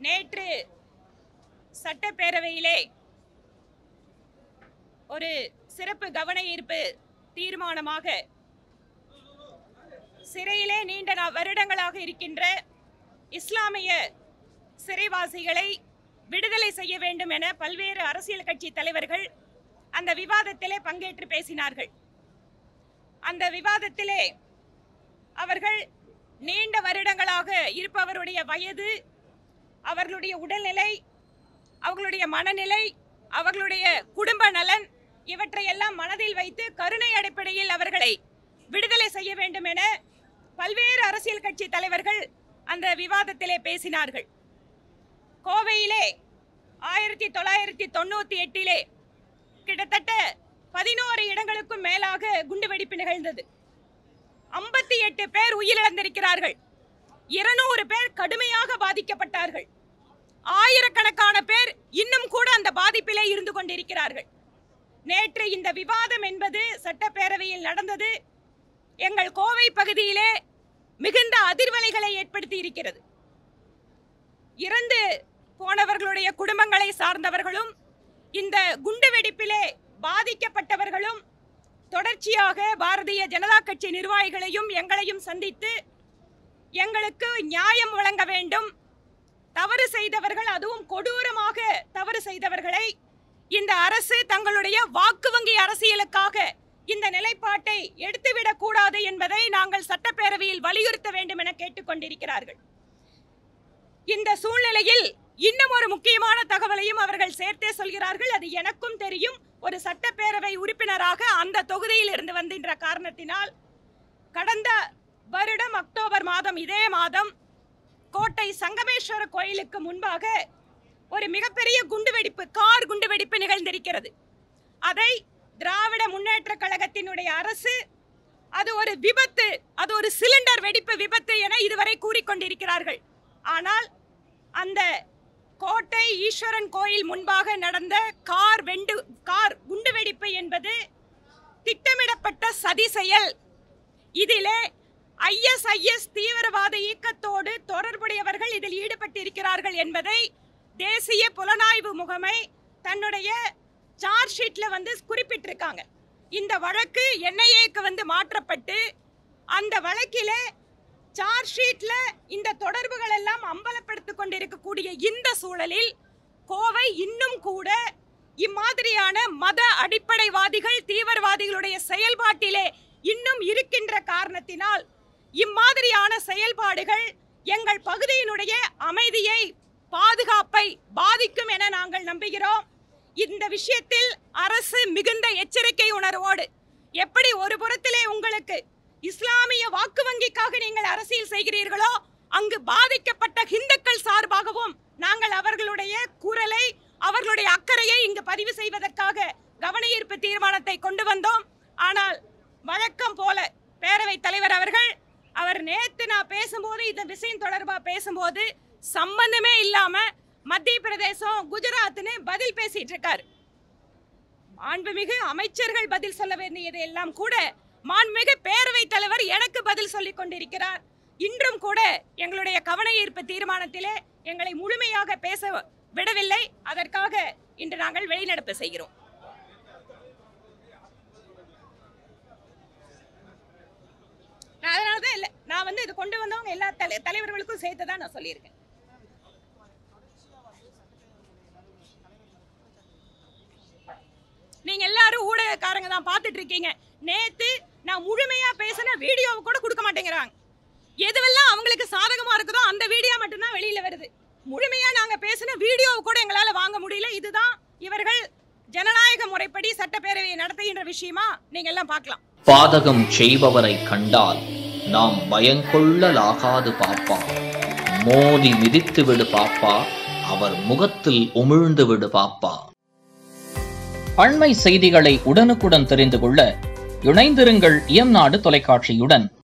நேற்று சட்டப்பேரவையிலே ஒரு சிறப்பு கவன ஈர்ப்பு தீர்மானமாக சிறையிலே நீண்ட நா- வருடங்களாக இருக்கின்ற இஸ்லாமிய சிறைவாசிகளை விடுதலை செய்ய வேண்டும் என பல்வேறு அரசியல் கட்சி தலைவர்கள் அந்த விவாதத்திலே பங்கேற்று பேசினார்கள் அந்த விவாதத்திலே அவர்கள் நீண்ட வருடங்களாக இருப்பவருடைய வயது அவர்களுடைய உடல்நிலை அவர்களுடைய மனநிலை அவர்களுடைய குடும்ப நலன் இவற்றையெல்லாம் மனதில் வைத்து கருணை அடிப்படையில் அவர்களை விடுதலை செய்ய வேண்டும் என பல்வேறு அரசியல் கட்சி தலைவர்கள் அந்த விவாதத்திலே பேசினார்கள் கோவையிலே ஆயிரத்தி தொள்ளாயிரத்தி தொண்ணூத்தி எட்டிலே கிட்டத்தட்ட பதினோரு இடங்களுக்கும் மேலாக குண்டுவெடிப்பு நிகழ்ந்தது ஐம்பத்தி எட்டு பேர் உயிரிழந்திருக்கிறார்கள் இருநூறு பேர் கடுமையாக பாதிக்கப்பட்டார்கள் ஆயிரக்கணக்கான பேர் இன்னும் கூட அந்த பாதிப்பிலே இருந்து கொண்டிருக்கிறார்கள் நேற்று இந்த விவாதம் என்பது சட்டப்பேரவையில் நடந்தது எங்கள் கோவை பகுதியிலே மிகுந்த அதிர்வலைகளை ஏற்படுத்தி இருக்கிறது இறந்து போனவர்களுடைய குடும்பங்களை சார்ந்தவர்களும் இந்த குண்டுவெடிப்பிலே பாதிக்கப்பட்டவர்களும் தொடர்ச்சியாக பாரதிய ஜனதா கட்சி நிர்வாகிகளையும் எங்களையும் சந்தித்து எங்களுக்கு நியாயம் வழங்க வேண்டும் தவறு செய்தவர்கள் அதுவும் கொடூரமாக தவறு செய்தவர்களை இந்த அரசு தங்களுடைய வாக்கு வங்கி அரசியலுக்காக இந்த நிலைப்பாட்டை எடுத்துவிடக் கூடாது என்பதை நாங்கள் சட்டப்பேரவையில் வலியுறுத்த வேண்டும் என கேட்டுக்கொண்டிருக்கிறார்கள் இந்த சூழ்நிலையில் இன்னும் ஒரு முக்கியமான தகவலையும் அவர்கள் சேர்த்தே சொல்கிறார்கள் அது எனக்கும் தெரியும் ஒரு சட்டப்பேரவை உறுப்பினராக அந்த தொகுதியில் இருந்து வந்தின்ற காரணத்தினால் கடந்த வருடம் அக்டோபர் மாதம் இதே மாதம் கோட்டை சங்கமேஸ்வர கோயிலுக்கு முன்பாக ஒரு மிகப்பெரிய குண்டுவெடிப்பு கார் குண்டுவெடிப்பு நிகழ்ந்திருக்கிறது அதை திராவிட முன்னேற்ற கழகத்தினுடைய அரசு அது ஒரு விபத்து அது ஒரு சிலிண்டர் வெடிப்பு விபத்து என இதுவரை கூறிக்கொண்டிருக்கிறார்கள் ஆனால் அந்த கோட்டை ஈஸ்வரன் கோயில் முன்பாக நடந்த கார் வெண்டு கார் குண்டுவெடிப்பு என்பது திட்டமிடப்பட்ட சதி செயல் இதிலே ஐஎஸ்ஐஎஸ் தீவிரவாத இயக்கத்தோடு தொடர்புடையவர்கள் இதில் ஈடுபட்டிருக்கிறார்கள் என்பதை தேசிய புலனாய்வு முகமை தன்னுடைய சார்ஜ் ஷீட்ல வந்து குறிப்பிட்டிருக்காங்க இந்த வழக்கு என்ஐஏக்கு வந்து மாற்றப்பட்டு அந்த வழக்கிலே சார்ஜ் ஷீட்ல இந்த தொடர்புகள் எல்லாம் அம்பலப்படுத்திக் கொண்டிருக்கக்கூடிய இந்த சூழலில் கோவை இன்னும் கூட இம்மாதிரியான மத அடிப்படைவாதிகள் தீவிரவாதிகளுடைய செயல்பாட்டிலே இன்னும் இருக்கின்ற காரணத்தினால் இம்மாதிரியான செயல்பாடுகள் எங்கள் பகுதியினுடைய அமைதியை பாதுகாப்பை பாதிக்கும் என நாங்கள் நம்புகிறோம் இந்த விஷயத்தில் அரசு மிகுந்த எச்சரிக்கை உணர்வோடு எப்படி ஒரு புறத்திலே உங்களுக்கு இஸ்லாமிய வாக்கு வங்கிக்காக நீங்கள் அரசியல் செய்கிறீர்களோ அங்கு பாதிக்கப்பட்ட இந்துக்கள் சார்பாகவும் நாங்கள் அவர்களுடைய குரலை அவர்களுடைய அக்கறையை இங்கு பதிவு செய்வதற்காக கவன ஈர்ப்பு தீர்மானத்தை கொண்டு வந்தோம் ஆனால் வழக்கம் போல பேரவைத் தலைவர் அவர்கள் அவர் நேத்து நான் பேசும்போது இந்த விஷயம் தொடர்பா பேசும்போது சம்பந்தமே இல்லாம மத்திய பிரதேசம் குஜராத்னு பதில் பேசிட்டு இருக்காரு மாண்புமிகு அமைச்சர்கள் பதில் சொல்ல வேண்டியது எல்லாம் கூட மாண்புமிகு பேரவைத் தலைவர் எனக்கு பதில் சொல்லிக் கொண்டிருக்கிறார் இன்றும் கூட எங்களுடைய கவன ஈர்ப்பு தீர்மானத்திலே எங்களை முழுமையாக பேச விடவில்லை அதற்காக இன்று நாங்கள் வெளிநடப்பு செய்கிறோம் நான் அதனால தான் இல்லை நான் வந்து இது கொண்டு வந்தவங்க எல்லா தலை தலைவர்களுக்கும் சேர்த்து தான் நான் சொல்லியிருக்கேன் நீங்க எல்லாரும் ஊடகக்காரங்க தான் பார்த்துட்டு இருக்கீங்க நேத்து நான் முழுமையா பேசின வீடியோவை கூட கொடுக்க மாட்டேங்கிறாங்க எதுவெல்லாம் அவங்களுக்கு சாதகமா இருக்குதோ அந்த வீடியோ மட்டும்தான் வெளியில வருது முழுமையா நாங்க பேசின வீடியோவை கூட எங்களால வாங்க முடியல இதுதான் இவர்கள் ஜனநாயக முறைப்படி சட்டப்பேரவையை நடத்துகின்ற விஷயமா நீங்க எல்லாம் பார்க்கலாம் பாதகம் செய்பவரை கண்டால் நாம் பயங்கொள்ளலாகாது பாப்பா மோதி மிதித்து விடு பாப்பா அவர் முகத்தில் உமிழ்ந்து விடு பாப்பா அண்மை செய்திகளை உடனுக்குடன் தெரிந்து கொள்ள இணைந்திருங்கள் இயம்நாடு தொலைக்காட்சியுடன்